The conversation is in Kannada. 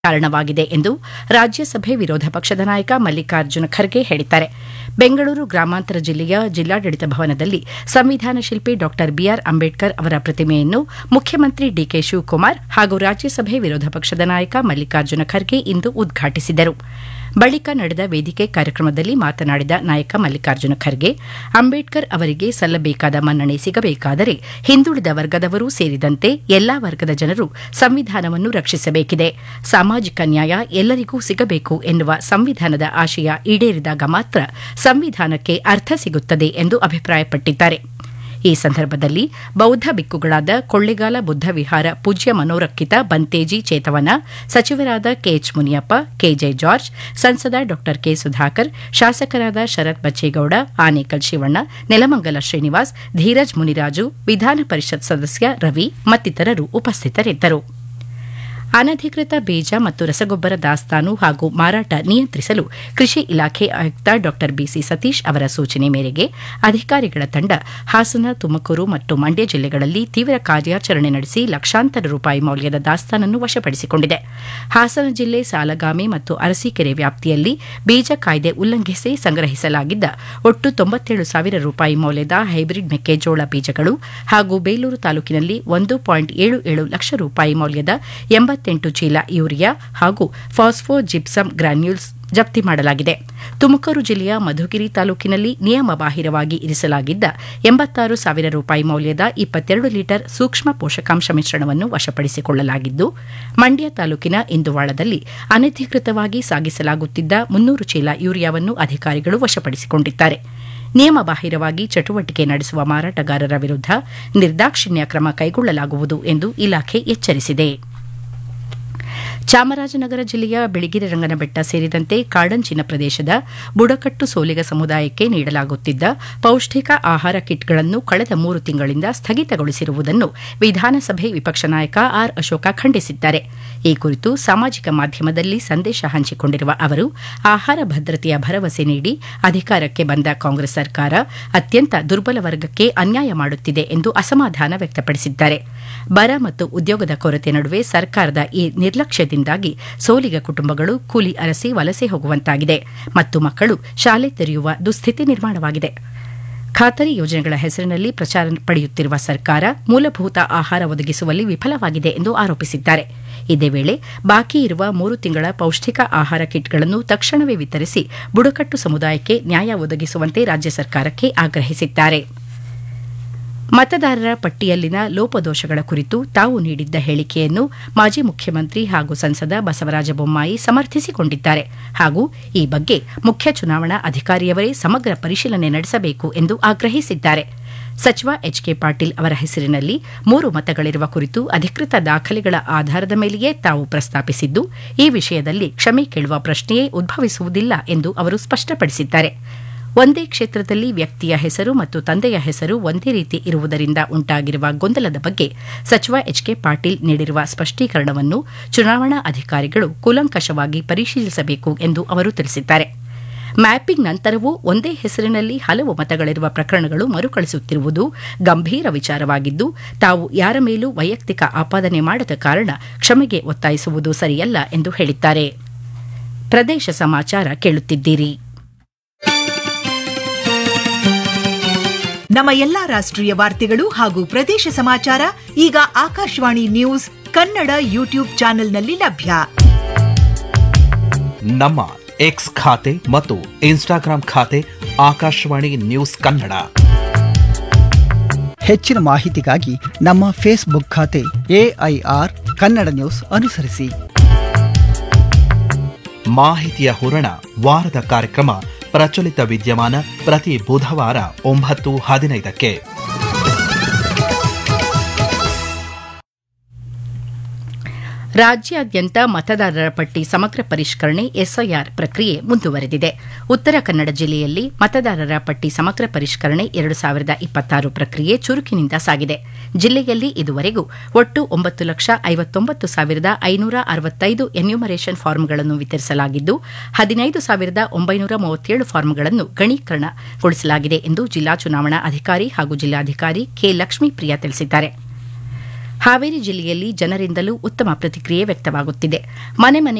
ಕಾರಣವಾಗಿದೆ ಎಂದು ರಾಜ್ಯಸಭೆ ವಿರೋಧ ಪಕ್ಷದ ನಾಯಕ ಮಲ್ಲಿಕಾರ್ಜುನ ಖರ್ಗೆ ಹೇಳಿದ್ದಾರೆ ಬೆಂಗಳೂರು ಗ್ರಾಮಾಂತರ ಜಿಲ್ಲೆಯ ಜಿಲ್ಲಾಡಳಿತ ಭವನದಲ್ಲಿ ಸಂವಿಧಾನ ಶಿಲ್ಪಿ ಡಾ ಬಿಆರ್ ಅಂಬೇಡ್ಕರ್ ಅವರ ಪ್ರತಿಮೆಯನ್ನು ಮುಖ್ಯಮಂತ್ರಿ ಡಿಕೆ ಶಿವಕುಮಾರ್ ಹಾಗೂ ರಾಜ್ಯಸಭೆ ವಿರೋಧ ಪಕ್ಷದ ನಾಯಕ ಮಲ್ಲಿಕಾರ್ಜುನ ಖರ್ಗೆ ಇಂದು ಉದ್ಘಾಟಿಸಿದರು ಬಳಿಕ ನಡೆದ ವೇದಿಕೆ ಕಾರ್ಯಕ್ರಮದಲ್ಲಿ ಮಾತನಾಡಿದ ನಾಯಕ ಮಲ್ಲಿಕಾರ್ಜುನ ಖರ್ಗೆ ಅಂಬೇಡ್ಕರ್ ಅವರಿಗೆ ಸಲ್ಲಬೇಕಾದ ಮನ್ನಣೆ ಸಿಗಬೇಕಾದರೆ ಹಿಂದುಳಿದ ವರ್ಗದವರೂ ಸೇರಿದಂತೆ ಎಲ್ಲಾ ವರ್ಗದ ಜನರು ಸಂವಿಧಾನವನ್ನು ರಕ್ಷಿಸಬೇಕಿದೆ ಸಾಮಾಜಿಕ ನ್ಯಾಯ ಎಲ್ಲರಿಗೂ ಸಿಗಬೇಕು ಎನ್ನುವ ಸಂವಿಧಾನದ ಆಶಯ ಈಡೇರಿದಾಗ ಮಾತ್ರ ಸಂವಿಧಾನಕ್ಕೆ ಅರ್ಥ ಸಿಗುತ್ತದೆ ಎಂದು ಅಭಿಪ್ರಾಯಪಟ್ಟಿದ್ದಾರೆ ಈ ಸಂದರ್ಭದಲ್ಲಿ ಬೌದ್ಧ ಬಿಕ್ಕುಗಳಾದ ಕೊಳ್ಳೆಗಾಲ ಬುದ್ಧ ವಿಹಾರ ಪೂಜ್ಯ ಮನೋರಕ್ಷಿತ ಬಂತೇಜಿ ಚೇತವನ ಸಚಿವರಾದ ಕೆಎಚ್ ಮುನಿಯಪ್ಪ ಕೆಜೆ ಜಾರ್ಜ್ ಸಂಸದ ಡಾ ಕೆ ಸುಧಾಕರ್ ಶಾಸಕರಾದ ಶರತ್ ಬಚ್ಚೇಗೌಡ ಆನೇಕಲ್ ಶಿವಣ್ಣ ನೆಲಮಂಗಲ ಶ್ರೀನಿವಾಸ್ ಧೀರಜ್ ಮುನಿರಾಜು ವಿಧಾನ ಪರಿಷತ್ ಸದಸ್ಯ ರವಿ ಮತ್ತಿತರರು ಉಪಸ್ಥಿತರಿದ್ದರು ಅನಧಿಕೃತ ಬೀಜ ಮತ್ತು ರಸಗೊಬ್ಬರ ದಾಸ್ತಾನು ಹಾಗೂ ಮಾರಾಟ ನಿಯಂತ್ರಿಸಲು ಕೃಷಿ ಇಲಾಖೆ ಆಯುಕ್ತ ಡಾ ಬಿಸಿ ಸತೀಶ್ ಅವರ ಸೂಚನೆ ಮೇರೆಗೆ ಅಧಿಕಾರಿಗಳ ತಂಡ ಹಾಸನ ತುಮಕೂರು ಮತ್ತು ಮಂಡ್ಯ ಜಿಲ್ಲೆಗಳಲ್ಲಿ ತೀವ್ರ ಕಾರ್ಯಾಚರಣೆ ನಡೆಸಿ ಲಕ್ಷಾಂತರ ರೂಪಾಯಿ ಮೌಲ್ಯದ ದಾಸ್ತಾನನ್ನು ವಶಪಡಿಸಿಕೊಂಡಿದೆ ಹಾಸನ ಜಿಲ್ಲೆ ಸಾಲಗಾಮಿ ಮತ್ತು ಅರಸೀಕೆರೆ ವ್ಯಾಪ್ತಿಯಲ್ಲಿ ಬೀಜ ಕಾಯ್ದೆ ಉಲ್ಲಂಘಿಸಿ ಸಂಗ್ರಹಿಸಲಾಗಿದ್ದ ಒಟ್ಟು ತೊಂಬತ್ತೇಳು ಸಾವಿರ ರೂಪಾಯಿ ಮೌಲ್ಯದ ಹೈಬ್ರಿಡ್ ಮೆಕ್ಕೆಜೋಳ ಬೀಜಗಳು ಹಾಗೂ ಬೇಲೂರು ತಾಲೂಕಿನಲ್ಲಿ ಒಂದು ಪಾಯಿಂಟ್ ಏಳು ಏಳು ಲಕ್ಷ ರೂಪಾಯಿ ಮೌಲ್ಯದ ಎಂಬತ್ತೆಂಟು ಚೀಲ ಯೂರಿಯಾ ಹಾಗೂ ಫಾಸ್ಫೋ ಜಿಪ್ಸಮ್ ಗ್ರಾನ್ಯೂಲ್ಸ್ ಜಪ್ತಿ ಮಾಡಲಾಗಿದೆ ತುಮಕೂರು ಜಿಲ್ಲೆಯ ಮಧುಗಿರಿ ತಾಲೂಕಿನಲ್ಲಿ ನಿಯಮ ಬಾಹಿರವಾಗಿ ಇರಿಸಲಾಗಿದ್ದ ಎಂಬತ್ತಾರು ಸಾವಿರ ರೂಪಾಯಿ ಮೌಲ್ಯದ ಇಪ್ಪತ್ತೆರಡು ಲೀಟರ್ ಸೂಕ್ಷ್ಮ ಪೋಷಕಾಂಶ ಮಿಶ್ರಣವನ್ನು ವಶಪಡಿಸಿಕೊಳ್ಳಲಾಗಿದ್ದು ಮಂಡ್ಯ ತಾಲೂಕಿನ ಇಂದುವಾಳದಲ್ಲಿ ಅನಧಿಕೃತವಾಗಿ ಸಾಗಿಸಲಾಗುತ್ತಿದ್ದ ಮುನ್ನೂರು ಚೀಲ ಯೂರಿಯಾವನ್ನು ಅಧಿಕಾರಿಗಳು ವಶಪಡಿಸಿಕೊಂಡಿದ್ದಾರೆ ನಿಯಮ ಬಾಹಿರವಾಗಿ ಚಟುವಟಿಕೆ ನಡೆಸುವ ಮಾರಾಟಗಾರರ ವಿರುದ್ಧ ನಿರ್ದಾಕ್ಷಿಣ್ಯ ಕ್ರಮ ಕೈಗೊಳ್ಳಲಾಗುವುದು ಎಂದು ಇಲಾಖೆ ಎಚ್ಚರಿಸಿದೆ ಚಾಮರಾಜನಗರ ಜಿಲ್ಲೆಯ ಬಿಳಿಗಿರಿ ರಂಗನಬೆಟ್ಟ ಸೇರಿದಂತೆ ಕಾಡಂಚಿನ ಪ್ರದೇಶದ ಬುಡಕಟ್ಟು ಸೋಲಿಗ ಸಮುದಾಯಕ್ಕೆ ನೀಡಲಾಗುತ್ತಿದ್ದ ಪೌಷ್ಟಿಕ ಆಹಾರ ಕಿಟ್ಗಳನ್ನು ಕಳೆದ ಮೂರು ತಿಂಗಳಿಂದ ಸ್ಥಗಿತಗೊಳಿಸಿರುವುದನ್ನು ವಿಧಾನಸಭೆ ವಿಪಕ್ಷ ನಾಯಕ ಆರ್ ಅಶೋಕ ಖಂಡಿಸಿದ್ದಾರೆ ಈ ಕುರಿತು ಸಾಮಾಜಿಕ ಮಾಧ್ಯಮದಲ್ಲಿ ಸಂದೇಶ ಹಂಚಿಕೊಂಡಿರುವ ಅವರು ಆಹಾರ ಭದ್ರತೆಯ ಭರವಸೆ ನೀಡಿ ಅಧಿಕಾರಕ್ಕೆ ಬಂದ ಕಾಂಗ್ರೆಸ್ ಸರ್ಕಾರ ಅತ್ಯಂತ ದುರ್ಬಲ ವರ್ಗಕ್ಕೆ ಅನ್ಯಾಯ ಮಾಡುತ್ತಿದೆ ಎಂದು ಅಸಮಾಧಾನ ವ್ಯಕ್ತಪಡಿಸಿದ್ದಾರೆ ಬರ ಮತ್ತು ಉದ್ಯೋಗದ ಕೊರತೆ ನಡುವೆ ಸರ್ಕಾರದ ಈ ನಿರ್ಲಕ್ಷ್ಯದಿಂದಾಗಿ ಸೋಲಿಗ ಕುಟುಂಬಗಳು ಕೂಲಿ ಅರಸಿ ವಲಸೆ ಹೋಗುವಂತಾಗಿದೆ ಮತ್ತು ಮಕ್ಕಳು ಶಾಲೆ ತೆರೆಯುವ ದುಸ್ಥಿತಿ ನಿರ್ಮಾಣವಾಗಿದೆ ಖಾತರಿ ಯೋಜನೆಗಳ ಹೆಸರಿನಲ್ಲಿ ಪ್ರಚಾರ ಪಡೆಯುತ್ತಿರುವ ಸರ್ಕಾರ ಮೂಲಭೂತ ಆಹಾರ ಒದಗಿಸುವಲ್ಲಿ ವಿಫಲವಾಗಿದೆ ಎಂದು ಆರೋಪಿಸಿದ್ದಾರೆ ಇದೇ ವೇಳೆ ಬಾಕಿ ಇರುವ ಮೂರು ತಿಂಗಳ ಪೌಷ್ಟಿಕ ಆಹಾರ ಕಿಟ್ಗಳನ್ನು ತಕ್ಷಣವೇ ವಿತರಿಸಿ ಬುಡಕಟ್ಟು ಸಮುದಾಯಕ್ಕೆ ನ್ಯಾಯ ಒದಗಿಸುವಂತೆ ರಾಜ್ಯ ಸರ್ಕಾರಕ್ಕೆ ಆಗ್ರಹಿಸಿದ್ದಾರೆ ಮತದಾರರ ಪಟ್ಟಿಯಲ್ಲಿನ ಲೋಪದೋಷಗಳ ಕುರಿತು ತಾವು ನೀಡಿದ್ದ ಹೇಳಿಕೆಯನ್ನು ಮಾಜಿ ಮುಖ್ಯಮಂತ್ರಿ ಹಾಗೂ ಸಂಸದ ಬಸವರಾಜ ಬೊಮ್ಮಾಯಿ ಸಮರ್ಥಿಸಿಕೊಂಡಿದ್ದಾರೆ ಹಾಗೂ ಈ ಬಗ್ಗೆ ಮುಖ್ಯ ಚುನಾವಣಾ ಅಧಿಕಾರಿಯವರೇ ಸಮಗ್ರ ಪರಿಶೀಲನೆ ನಡೆಸಬೇಕು ಎಂದು ಆಗ್ರಹಿಸಿದ್ದಾರೆ ಸಚಿವ ಎಚ್ ಕೆ ಪಾಟೀಲ್ ಅವರ ಹೆಸರಿನಲ್ಲಿ ಮೂರು ಮತಗಳಿರುವ ಕುರಿತು ಅಧಿಕೃತ ದಾಖಲೆಗಳ ಆಧಾರದ ಮೇಲೆಯೇ ತಾವು ಪ್ರಸ್ತಾಪಿಸಿದ್ದು ಈ ವಿಷಯದಲ್ಲಿ ಕ್ಷಮೆ ಕೇಳುವ ಪ್ರಶ್ನೆಯೇ ಉದ್ಭವಿಸುವುದಿಲ್ಲ ಎಂದು ಅವರು ಸ್ಪಷ್ಟಪಡಿಸಿದ್ದಾರೆ ಒಂದೇ ಕ್ಷೇತ್ರದಲ್ಲಿ ವ್ಯಕ್ತಿಯ ಹೆಸರು ಮತ್ತು ತಂದೆಯ ಹೆಸರು ಒಂದೇ ರೀತಿ ಇರುವುದರಿಂದ ಉಂಟಾಗಿರುವ ಗೊಂದಲದ ಬಗ್ಗೆ ಸಚಿವ ಎಚ್ ಕೆ ಪಾಟೀಲ್ ನೀಡಿರುವ ಸ್ಪಷ್ಟೀಕರಣವನ್ನು ಚುನಾವಣಾ ಅಧಿಕಾರಿಗಳು ಕೂಲಂಕಷವಾಗಿ ಪರಿಶೀಲಿಸಬೇಕು ಎಂದು ಅವರು ತಿಳಿಸಿದ್ದಾರೆ ಮ್ಯಾಪಿಂಗ್ ನಂತರವೂ ಒಂದೇ ಹೆಸರಿನಲ್ಲಿ ಹಲವು ಮತಗಳಿರುವ ಪ್ರಕರಣಗಳು ಮರುಕಳಿಸುತ್ತಿರುವುದು ಗಂಭೀರ ವಿಚಾರವಾಗಿದ್ದು ತಾವು ಯಾರ ಮೇಲೂ ವೈಯಕ್ತಿಕ ಆಪಾದನೆ ಮಾಡದ ಕಾರಣ ಕ್ಷಮೆಗೆ ಒತ್ತಾಯಿಸುವುದು ಸರಿಯಲ್ಲ ಎಂದು ಹೇಳಿದ್ದಾರೆ ಪ್ರದೇಶ ಸಮಾಚಾರ ಕೇಳುತ್ತಿದ್ದೀರಿ ನಮ್ಮ ಎಲ್ಲಾ ರಾಷ್ಟ್ರೀಯ ವಾರ್ತೆಗಳು ಹಾಗೂ ಪ್ರದೇಶ ಸಮಾಚಾರ ಈಗ ಆಕಾಶವಾಣಿ ನ್ಯೂಸ್ ಕನ್ನಡ ಯೂಟ್ಯೂಬ್ ಚಾನೆಲ್ನಲ್ಲಿ ಲಭ್ಯ ನಮ್ಮ ಎಕ್ಸ್ ಖಾತೆ ಮತ್ತು ಇನ್ಸ್ಟಾಗ್ರಾಂ ಖಾತೆ ಆಕಾಶವಾಣಿ ನ್ಯೂಸ್ ಕನ್ನಡ ಹೆಚ್ಚಿನ ಮಾಹಿತಿಗಾಗಿ ನಮ್ಮ ಫೇಸ್ಬುಕ್ ಖಾತೆ ಎಐಆರ್ ಕನ್ನಡ ನ್ಯೂಸ್ ಅನುಸರಿಸಿ ಮಾಹಿತಿಯ ಹೂರಣ ವಾರದ ಕಾರ್ಯಕ್ರಮ ಪ್ರಚಲಿತ ವಿದ್ಯಮಾನ ಪ್ರತಿ ಬುಧವಾರ ಒಂಬತ್ತು ಹದಿನೈದಕ್ಕೆ ರಾಜ್ಯಾದ್ಯಂತ ಮತದಾರರ ಪಟ್ಟಿ ಸಮಗ್ರ ಪರಿಷ್ಕರಣೆ ಎಸ್ಐಆರ್ ಪ್ರಕ್ರಿಯೆ ಮುಂದುವರೆದಿದೆ ಉತ್ತರ ಕನ್ನಡ ಜಿಲ್ಲೆಯಲ್ಲಿ ಮತದಾರರ ಪಟ್ಟಿ ಸಮಗ್ರ ಪರಿಷ್ಕರಣೆ ಎರಡು ಸಾವಿರದ ಇಪ್ಪತ್ತಾರು ಪ್ರಕ್ರಿಯೆ ಚುರುಕಿನಿಂದ ಸಾಗಿದೆ ಜಿಲ್ಲೆಯಲ್ಲಿ ಇದುವರೆಗೂ ಒಟ್ಟು ಒಂಬತ್ತು ಲಕ್ಷ ಐವತ್ತೊಂಬತ್ತು ಸಾವಿರದ ಐನೂರ ಅರವತ್ತೈದು ಎನ್ಯುಮರೇಷನ್ ಫಾರ್ಮ್ಗಳನ್ನು ವಿತರಿಸಲಾಗಿದ್ದು ಹದಿನೈದು ಸಾವಿರದ ಒಂಬೈನೂರ ಮೂವತ್ತೇಳು ಫಾರ್ಮ್ಗಳನ್ನು ಗಣೀಕರಣಗೊಳಿಸಲಾಗಿದೆ ಎಂದು ಜಿಲ್ಲಾ ಚುನಾವಣಾ ಅಧಿಕಾರಿ ಹಾಗೂ ಜಿಲ್ಲಾಧಿಕಾರಿ ಕೆ ಲಕ್ಷ್ಮೀಪ್ರಿಯಾ ತಿಳಿಸಿದ್ದಾರೆ ಹಾವೇರಿ ಜಿಲ್ಲೆಯಲ್ಲಿ ಜನರಿಂದಲೂ ಉತ್ತಮ ಪ್ರತಿಕ್ರಿಯೆ ವ್ಯಕ್ತವಾಗುತ್ತಿದೆ ಮನೆ ಮನೆ